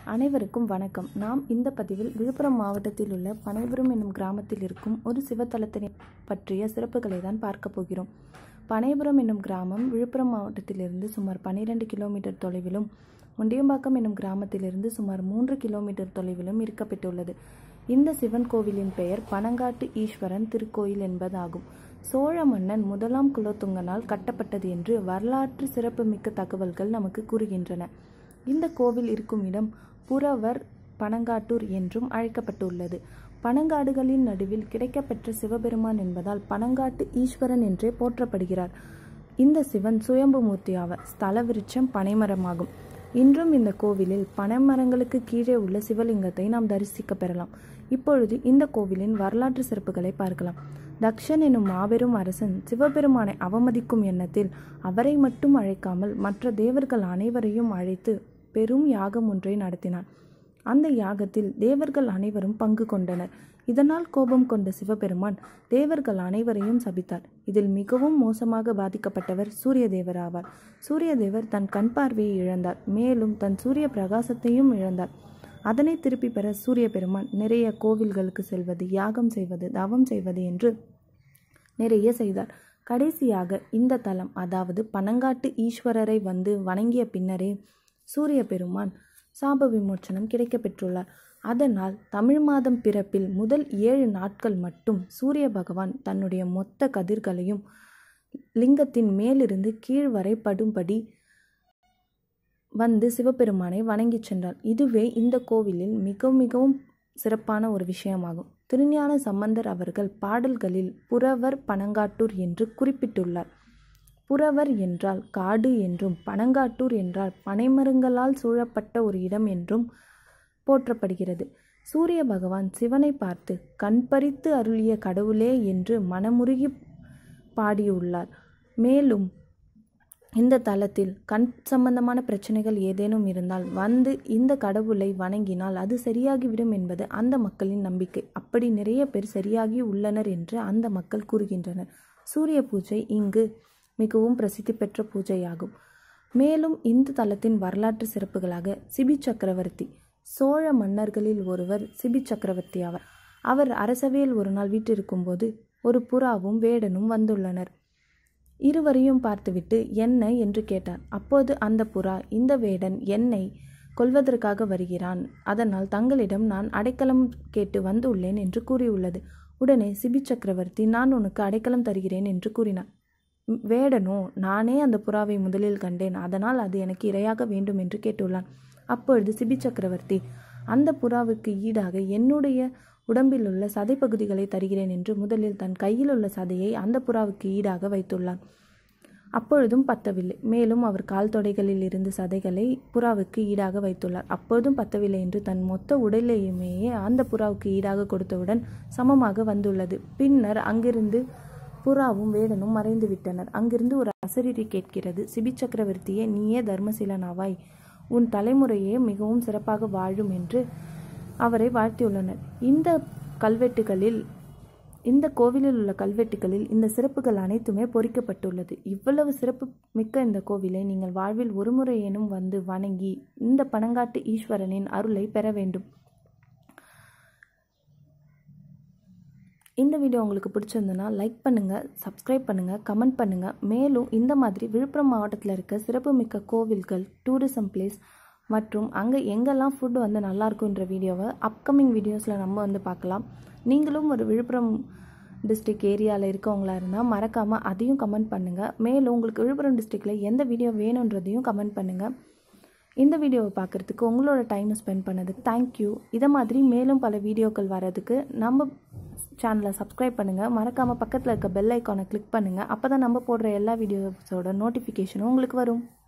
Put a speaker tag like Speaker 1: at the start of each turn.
Speaker 1: அனைவருக்கும் வணக்கம் நாம் இந்த பதிவில் விழுப்புரம் மாவட்டத்தில் உள்ள பனைபுரம் என்னும் கிராமத்தில் இருக்கும் ஒரு சிவத்தலத்தினை பற்றிய சிறப்புகளை தான் பார்க்க போகிறோம் பனைபுரம் என்னும் கிராமம் விழுப்புரம் மாவட்டத்திலிருந்து சுமார் பன்னிரெண்டு கிலோமீட்டர் தொலைவிலும் முண்டியம்பாக்கம் என்னும் கிராமத்திலிருந்து சுமார் மூன்று கிலோமீட்டர் தொலைவிலும் இருக்கப்பட்டுள்ளது இந்த சிவன் கோவிலின் பெயர் பனங்காட்டு ஈஸ்வரன் திருக்கோயில் என்பதாகும் சோழ மன்னன் முதலாம் குலோத்துங்கனால் கட்டப்பட்டது என்று வரலாற்று சிறப்புமிக்க தகவல்கள் நமக்கு கூறுகின்றன இந்த கோவில் இருக்கும் இடம் புறவர் பனங்காட்டூர் என்றும் அழைக்கப்பட்டுள்ளது பனங்காடுகளின் நடுவில் கிடைக்கப்பெற்ற சிவபெருமான் என்பதால் பனங்காட்டு ஈஸ்வரன் என்றே போற்றப்படுகிறார் இந்த சிவன் சுயம்பு மூர்த்தி ஆவர் ஸ்தல விருட்சம் பனைமரமாகும் இன்றும் இந்த கோவிலில் பனைமரங்களுக்கு கீழே உள்ள சிவலிங்கத்தை நாம் தரிசிக்க பெறலாம் இப்பொழுது இந்த கோவிலின் வரலாற்று சிறப்புகளை பார்க்கலாம் தக்ஷன் எனும் மாபெரும் அரசன் சிவபெருமானை அவமதிக்கும் எண்ணத்தில் அவரை மட்டும் அழைக்காமல் மற்ற தேவர்கள் அனைவரையும் அழைத்து பெரும் யாகம் ஒன்றை நடத்தினார் அந்த யாகத்தில் தேவர்கள் அனைவரும் பங்கு கொண்டனர் இதனால் கோபம் கொண்ட சிவபெருமான் தேவர்கள் அனைவரையும் சபித்தார் இதில் மிகவும் மோசமாக பாதிக்கப்பட்டவர் சூரிய தேவர் ஆவார் சூரிய தேவர் தன் கண் பார்வையை இழந்தார் மேலும் தன் சூரிய பிரகாசத்தையும் இழந்தார் அதனை திருப்பி பெற சூரிய பெருமான் நிறைய கோவில்களுக்கு செல்வது யாகம் செய்வது தவம் செய்வது என்று நிறைய செய்தார் கடைசியாக இந்த தலம் அதாவது பனங்காட்டு ஈஸ்வரரை வந்து வணங்கிய பின்னரே சூரிய பெருமான் சாப விமோச்சனம் கிடைக்கப்பெற்றுள்ளார் அதனால் தமிழ் மாதம் பிறப்பில் முதல் ஏழு நாட்கள் மட்டும் சூரிய பகவான் தன்னுடைய மொத்த கதிர்களையும் லிங்கத்தின் மேலிருந்து கீழ் வரை படும்படி வந்து சிவபெருமானை வணங்கிச் சென்றார் இதுவே இந்த கோவிலில் மிக மிகவும் சிறப்பான ஒரு விஷயமாகும் திருஞான சம்பந்தர் அவர்கள் பாடல்களில் புறவர் பனங்காட்டூர் என்று குறிப்பிட்டுள்ளார் புறவர் என்றால் காடு என்றும் பனங்காட்டூர் என்றால் பனைமரங்களால் சூழப்பட்ட ஒரு இடம் என்றும் போற்றப்படுகிறது சூரிய பகவான் சிவனை பார்த்து கண்பறித்து அருளிய கடவுளே என்று மனமுருகி பாடியுள்ளார் மேலும் இந்த தலத்தில் கண் சம்பந்தமான பிரச்சனைகள் ஏதேனும் இருந்தால் வந்து இந்த கடவுளை வணங்கினால் அது சரியாகிவிடும் என்பது அந்த மக்களின் நம்பிக்கை அப்படி நிறைய பேர் சரியாகி உள்ளனர் என்று அந்த மக்கள் கூறுகின்றனர் சூரிய பூஜை இங்கு மிகவும் பிரசித்தி பெற்ற பூஜையாகும் மேலும் இந்த தலத்தின் வரலாற்று சிறப்புகளாக சிபி சக்கரவர்த்தி சோழ மன்னர்களில் ஒருவர் சிபி சக்கரவர்த்தி ஆவார் அவர் அரசவையில் ஒரு நாள் வீட்டிருக்கும்போது ஒரு புறாவும் வேடனும் வந்துள்ளனர் இருவரையும் பார்த்துவிட்டு என்ன என்று கேட்டார் அப்போது அந்த புறா இந்த வேடன் என்னை கொல்வதற்காக வருகிறான் அதனால் தங்களிடம் நான் அடைக்கலம் கேட்டு வந்துள்ளேன் என்று கூறியுள்ளது உடனே சிபி சக்கரவர்த்தி நான் உனக்கு அடைக்கலம் தருகிறேன் என்று கூறினார் வேடனோ நானே அந்த புறாவை முதலில் கண்டேன் அதனால் அது எனக்கு இரையாக வேண்டும் என்று கேட்டுள்ளான் அப்பொழுது சிபி சக்கரவர்த்தி அந்த புறாவுக்கு ஈடாக என்னுடைய உடம்பில் உள்ள சதை பகுதிகளை தருகிறேன் என்று முதலில் தன் கையில் உள்ள சதையை அந்த புறாவுக்கு ஈடாக வைத்துள்ளான் அப்பொழுதும் பத்தவில்லை மேலும் அவர் கால் தொடைகளில் இருந்து சதைகளை புறாவுக்கு ஈடாக வைத்துள்ளார் அப்பொழுதும் பத்தவில்லை என்று தன் மொத்த உடலையுமே அந்த புறாவுக்கு ஈடாக கொடுத்தவுடன் சமமாக வந்துள்ளது பின்னர் அங்கிருந்து புறாவும் வேடனும் மறைந்து விட்டனர் அங்கிருந்து ஒரு அசரீரி கேட்கிறது சிபி சக்கரவர்த்தியே நீயே தர்மசீலனாவாய் உன் தலைமுறையே மிகவும் சிறப்பாக வாழும் என்று அவரை வாழ்த்தியுள்ளனர் இந்த கல்வெட்டுகளில் இந்த கோவிலில் உள்ள கல்வெட்டுகளில் இந்த சிறப்புகள் அனைத்துமே பொறிக்கப்பட்டுள்ளது இவ்வளவு சிறப்பு மிக்க இந்த கோவிலை நீங்கள் வாழ்வில் ஒருமுறையேனும் வந்து வணங்கி இந்த பனங்காட்டு ஈஸ்வரனின் அருளை பெற வேண்டும் இந்த வீடியோ உங்களுக்கு பிடிச்சிருந்ததுன்னா லைக் பண்ணுங்கள் சப்ஸ்கிரைப் பண்ணுங்கள் கமெண்ட் பண்ணுங்கள் மேலும் இந்த மாதிரி விழுப்புரம் மாவட்டத்தில் இருக்க சிறப்புமிக்க கோவில்கள் டூரிசம் பிளேஸ் மற்றும் அங்கே எங்கெல்லாம் ஃபுட் வந்து நல்லாயிருக்குன்ற வீடியோவை அப்கமிங் வீடியோஸில் நம்ம வந்து பார்க்கலாம் நீங்களும் ஒரு விழுப்புரம் டிஸ்ட்ரிக் ஏரியாவில் இருக்கவங்களா இருந்தால் மறக்காமல் அதையும் கமெண்ட் பண்ணுங்கள் மேலும் உங்களுக்கு விழுப்புரம் டிஸ்ட்ரிக்டில் எந்த வீடியோ வேணுன்றதையும் கமெண்ட் பண்ணுங்கள் இந்த வீடியோவை பார்க்குறதுக்கு உங்களோட டைமை ஸ்பெண்ட் பண்ணதுக்கு தேங்க்யூ இதை மாதிரி மேலும் பல வீடியோக்கள் வரதுக்கு நம்ம சேனலை சப்ஸ்கிரைப் பண்ணுங்கள் மறக்காமல் பக்கத்தில் இருக்க பெல் ஐக்கானை கிளிக் பண்ணுங்கள் அப்போ தான் நம்ம போடுற எல்லா வீடியோஸோட நோட்டிஃபிகேஷனும் உங்களுக்கு வரும்